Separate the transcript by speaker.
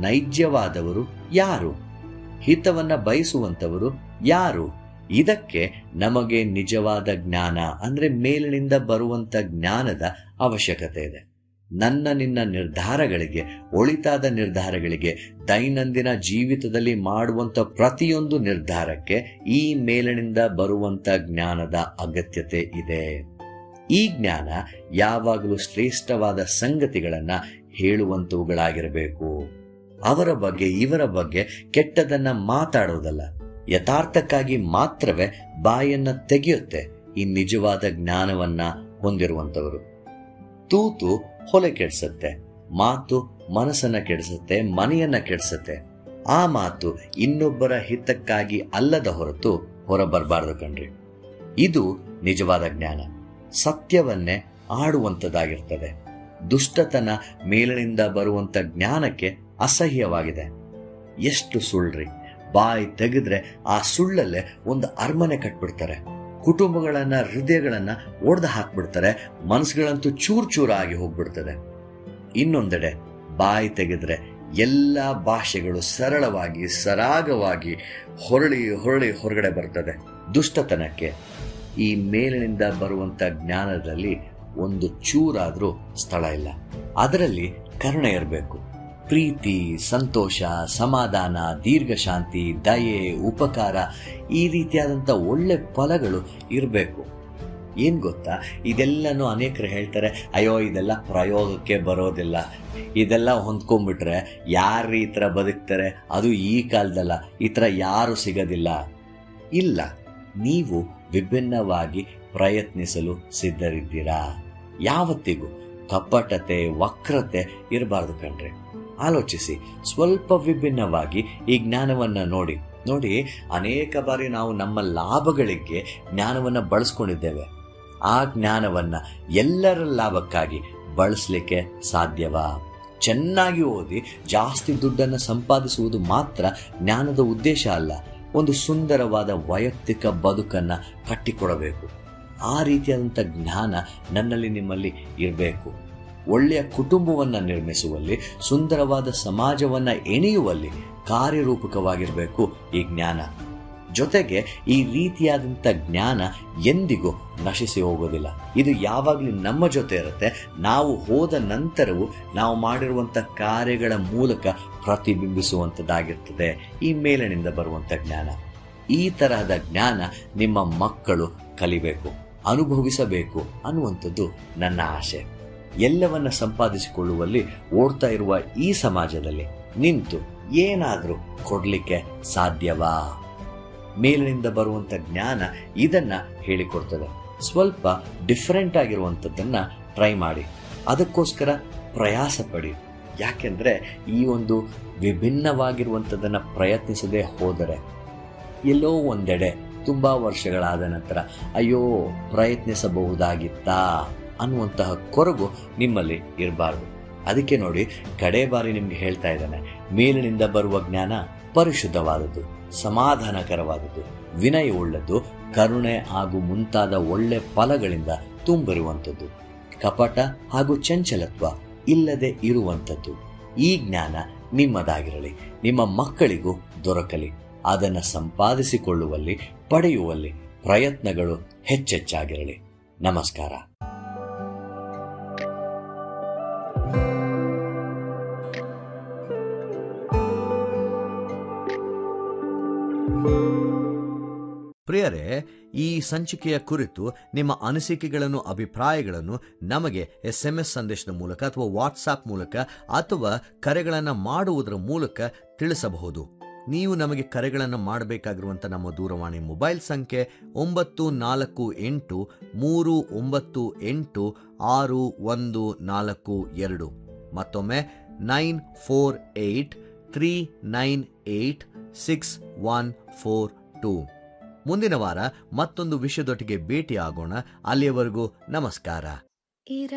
Speaker 1: ನೈಜವಾದವರು ಯಾರು ಹಿತವನ್ನ ಬಯಸುವಂತವರು ಯಾರು ಇದಕ್ಕೆ ನಮಗೆ ನಿಜವಾದ ಜ್ಞಾನ ಅಂದ್ರೆ ಮೇಲಿನಿಂದ ಬರುವಂತ ಜ್ಞಾನದ ಅವಶ್ಯಕತೆ ಇದೆ ನನ್ನ ನಿನ್ನ ನಿರ್ಧಾರಗಳಿಗೆ ಒಳಿತಾದ ನಿರ್ಧಾರಗಳಿಗೆ ದೈನಂದಿನ ಜೀವಿತದಲ್ಲಿ ಮಾಡುವಂತ ಪ್ರತಿಯೊಂದು ನಿರ್ಧಾರಕ್ಕೆ ಈ ಮೇಲಿನಿಂದ ಬರುವಂತ ಜ್ಞಾನದ ಅಗತ್ಯತೆ ಇದೆ ಈ ಜ್ಞಾನ ಯಾವಾಗಲೂ ಶ್ರೇಷ್ಠವಾದ ಸಂಗತಿಗಳನ್ನ ಹೇಳುವಂತವುಗಳಾಗಿರಬೇಕು ಅವರ ಬಗ್ಗೆ ಇವರ ಬಗ್ಗೆ ಕೆಟ್ಟದನ್ನ ಮಾತಾಡೋದಲ್ಲ ಯಥಾರ್ಥಕ್ಕಾಗಿ ಮಾತ್ರವೇ ಬಾಯನ್ನ ತೆಗೆಯುತ್ತೆ ಈ ನಿಜವಾದ ಜ್ಞಾನವನ್ನ ಹೊಂದಿರುವಂತವರು ತೂತು ಹೊಲೆ ಕೆಡಿಸುತ್ತೆ ಮಾತು ಮನಸ್ಸನ್ನ ಕೆಡಿಸುತ್ತೆ ಮನೆಯನ್ನ ಕೆಡಿಸುತ್ತೆ ಆ ಮಾತು ಇನ್ನೊಬ್ಬರ ಹಿತಕ್ಕಾಗಿ ಅಲ್ಲದ ಹೊರತು ಹೊರಬರಬಾರದು ಕಣ್ರಿ ಇದು ನಿಜವಾದ ಜ್ಞಾನ ಸತ್ಯವನ್ನೇ ಆಡುವಂತದ್ದಾಗಿರ್ತದೆ ದುಷ್ಟತನ ಮೇಲಿನಿಂದ ಬರುವಂತ ಜ್ಞಾನಕ್ಕೆ ಅಸಹ್ಯವಾಗಿದೆ ಎಷ್ಟು ಸುಳ್ಳ್ರಿ ಬಾಯಿ ತೆಗೆದ್ರೆ ಆ ಸುಳ್ಳಲ್ಲೇ ಒಂದು ಅರಮನೆ ಕಟ್ಬಿಡ್ತಾರೆ ಕುಟುಂಬಗಳನ್ನ ಹೃದಯಗಳನ್ನ ಒಡೆದು ಹಾಕ್ಬಿಡ್ತಾರೆ ಮನಸ್ಸುಗಳಂತೂ ಚೂರ್ ಚೂರಾಗಿ ಹೋಗ್ಬಿಡ್ತದೆ ಇನ್ನೊಂದೆಡೆ ಬಾಯಿ ತೆಗೆದ್ರೆ ಎಲ್ಲ ಭಾಷೆಗಳು ಸರಳವಾಗಿ ಸರಾಗವಾಗಿ ಹೊರಳಿ ಹೊರಳಿ ಹೊರಗಡೆ ಬರ್ತದೆ ದುಷ್ಟತನಕ್ಕೆ ಈ ಮೇಲಿನಿಂದ ಬರುವಂತ ಜ್ಞಾನದಲ್ಲಿ ಒಂದು ಚೂರಾದ್ರೂ ಸ್ಥಳ ಇಲ್ಲ ಅದರಲ್ಲಿ ಕರುಣೆ ಇರಬೇಕು ಪ್ರೀತಿ ಸಂತೋಷ ಸಮಾಧಾನ ದೀರ್ಘ ಶಾಂತಿ ದಯೆ ಉಪಕಾರ ಈ ರೀತಿಯಾದಂಥ ಒಳ್ಳೆ ಫಲಗಳು ಇರಬೇಕು ಏನ್ ಗೊತ್ತಾ ಇದೆಲ್ಲನೂ ಅನೇಕರು ಹೇಳ್ತಾರೆ ಅಯ್ಯೋ ಇದೆಲ್ಲ ಪ್ರಯೋಗಕ್ಕೆ ಬರೋದಿಲ್ಲ ಇದೆಲ್ಲ ಹೊಂದ್ಕೊಂಡ್ಬಿಟ್ರೆ ಯಾರು ಈ ಥರ ಬದುಕ್ತಾರೆ ಅದು ಈ ಕಾಲದಲ್ಲ ಈ ಥರ ಯಾರು ಸಿಗೋದಿಲ್ಲ ಇಲ್ಲ ನೀವು ವಿಭಿನ್ನವಾಗಿ ಪ್ರಯತ್ನಿಸಲು ಸಿದ್ಧರಿದ್ದೀರಾ ಯಾವತ್ತಿಗೂ ಕಪಟತೆ ವಕ್ರತೆ ಇರಬಾರ್ದು ಕಣ್ರಿ ಆಲೋಚಿಸಿ ಸ್ವಲ್ಪ ವಿಭಿನ್ನವಾಗಿ ಈ ಜ್ಞಾನವನ್ನ ನೋಡಿ ನೋಡಿ ಅನೇಕ ಬಾರಿ ನಾವು ನಮ್ಮ ಲಾಭಗಳಿಗೆ ಜ್ಞಾನವನ್ನ ಬಳಸ್ಕೊಂಡಿದ್ದೇವೆ ಆ ಜ್ಞಾನವನ್ನ ಎಲ್ಲರ ಲಾಭಕ್ಕಾಗಿ ಬಳಸಲಿಕ್ಕೆ ಸಾಧ್ಯವಾ ಚೆನ್ನಾಗಿ ಓದಿ ಜಾಸ್ತಿ ದುಡ್ಡನ್ನು ಸಂಪಾದಿಸುವುದು ಮಾತ್ರ ಜ್ಞಾನದ ಉದ್ದೇಶ ಅಲ್ಲ ಒಂದು ಸುಂದರವಾದ ವೈಯಕ್ತಿಕ ಬದುಕನ್ನ ಕಟ್ಟಿಕೊಡಬೇಕು ಆ ರೀತಿಯಾದಂಥ ಜ್ಞಾನ ನನ್ನಲ್ಲಿ ನಿಮ್ಮಲ್ಲಿ ಇರಬೇಕು ಒಳ್ಳೆಯ ಕುಟುಂಬವನ್ನ ನಿರ್ಮಿಸುವಲ್ಲಿ ಸುಂದರವಾದ ಸಮಾಜವನ್ನ ಎಣೆಯುವಲ್ಲಿ ಕಾರ್ಯರೂಪಕವಾಗಿರಬೇಕು ಈ ಜ್ಞಾನ ಜೊತೆಗೆ ಈ ರೀತಿಯಾದಂಥ ಜ್ಞಾನ ಎಂದಿಗೂ ನಶಿಸಿ ಹೋಗೋದಿಲ್ಲ ಇದು ಯಾವಾಗಲೂ ನಮ್ಮ ಜೊತೆ ಇರುತ್ತೆ ನಾವು ಹೋದ ನಂತರವೂ ನಾವು ಮಾಡಿರುವಂಥ ಕಾರ್ಯಗಳ ಮೂಲಕ ಪ್ರತಿಬಿಂಬಿಸುವಂಥದ್ದಾಗಿರ್ತದೆ ಈ ಮೇಲಿನಿಂದ ಬರುವಂಥ ಜ್ಞಾನ ಈ ತರಹದ ಜ್ಞಾನ ನಿಮ್ಮ ಮಕ್ಕಳು ಕಲಿಬೇಕು ಅನುಭವಿಸಬೇಕು ಅನ್ನುವಂಥದ್ದು ನನ್ನ ಆಸೆ ಎಲ್ಲವನ್ನ ಸಂಪಾದಿಸಿಕೊಳ್ಳುವಲ್ಲಿ ಓಡ್ತಾ ಇರುವ ಈ ಸಮಾಜದಲ್ಲಿ ನಿಂತು ಏನಾದರೂ ಕೊಡ್ಲಿಕ್ಕೆ ಸಾಧ್ಯವಾ ಮೇಲಿನಿಂದ ಬರುವಂತ ಜ್ಞಾನ ಇದನ್ನ ಹೇಳಿಕೊಡ್ತದೆ ಸ್ವಲ್ಪ ಡಿಫರೆಂಟ್ ಆಗಿರುವಂಥದ್ದನ್ನ ಟ್ರೈ ಮಾಡಿ ಅದಕ್ಕೋಸ್ಕರ ಪ್ರಯಾಸ ಪಡಿ ಯಾಕೆಂದ್ರೆ ಈ ಒಂದು ವಿಭಿನ್ನವಾಗಿರುವಂಥದ್ದನ್ನ ಪ್ರಯತ್ನಿಸದೆ ಹೋದರೆ ಎಲ್ಲೋ ಒಂದೆಡೆ ತುಂಬಾ ವರ್ಷಗಳಾದ ನಂತರ ಅಯ್ಯೋ ಪ್ರಯತ್ನಿಸಬಹುದಾಗಿತ್ತಾ ಅನ್ನುವಂತಹ ಕೊರಗು ನಿಮ್ಮಲ್ಲಿ ಇರಬಾರ್ದು ಅದಕ್ಕೆ ನೋಡಿ ಕಡೆ ಬಾರಿ ನಿಮ್ಗೆ ಹೇಳ್ತಾ ಇದ್ದಾನೆ ಮೇಲಿನಿಂದ ಬರುವ ಜ್ಞಾನ ಪರಿಶುದ್ಧವಾದದ್ದು ಸಮಾಧಾನಕರವಾದದ್ದು ವಿನಯವುಳ್ಳದ್ದು ಕರುಣೆ ಹಾಗೂ ಮುಂತಾದ ಒಳ್ಳೆ ಫಲಗಳಿಂದ ತುಂಬಿರುವಂಥದ್ದು ಕಪಟ ಹಾಗೂ ಚಂಚಲತ್ವ ಇಲ್ಲದೆ ಇರುವಂಥದ್ದು ಈ ಜ್ಞಾನ ನಿಮ್ಮದಾಗಿರಲಿ ನಿಮ್ಮ ಮಕ್ಕಳಿಗೂ ದೊರಕಲಿ ಅದನ್ನು ಸಂಪಾದಿಸಿಕೊಳ್ಳುವಲ್ಲಿ ಪಡೆಯುವಲ್ಲಿ ಪ್ರಯತ್ನಗಳು ಹೆಚ್ಚೆಚ್ಚಾಗಿರಲಿ ನಮಸ್ಕಾರ
Speaker 2: ಪ್ರಿಯರೇ ಈ ಸಂಚಿಕೆಯ ಕುರಿತು ನಿಮ್ಮ ಅನಿಸಿಕೆಗಳನ್ನು ಅಭಿಪ್ರಾಯಗಳನ್ನು ನಮಗೆ ಎಸ್ ಎಂ ಎಸ್ ಸಂದೇಶದ ಮೂಲಕ ಅಥವಾ ವಾಟ್ಸಾಪ್ ಮೂಲಕ ಅಥವಾ ಕರೆಗಳನ್ನು ಮಾಡುವುದರ ಮೂಲಕ ತಿಳಿಸಬಹುದು ನೀವು ನಮಗೆ ಕರೆಗಳನ್ನು ಮಾಡಬೇಕಾಗಿರುವಂಥ ನಮ್ಮ ದೂರವಾಣಿ ಮೊಬೈಲ್ ಸಂಖ್ಯೆ ಒಂಬತ್ತು ನಾಲ್ಕು ಎಂಟು ಮೂರು ಒಂಬತ್ತು ಎಂಟು ಆರು ಒಂದು ನಾಲ್ಕು ಎರಡು ಮತ್ತೊಮ್ಮೆ nine four eight three nine eight six one four two ಮುಂದಿನ ವಾರ ಮತ್ತೊಂದು ವಿಷಯದೊಟ್ಟಿಗೆ ಭೇಟಿ ಆಗೋಣ ಅಲ್ಲಿಯವರೆಗೂ ನಮಸ್ಕಾರ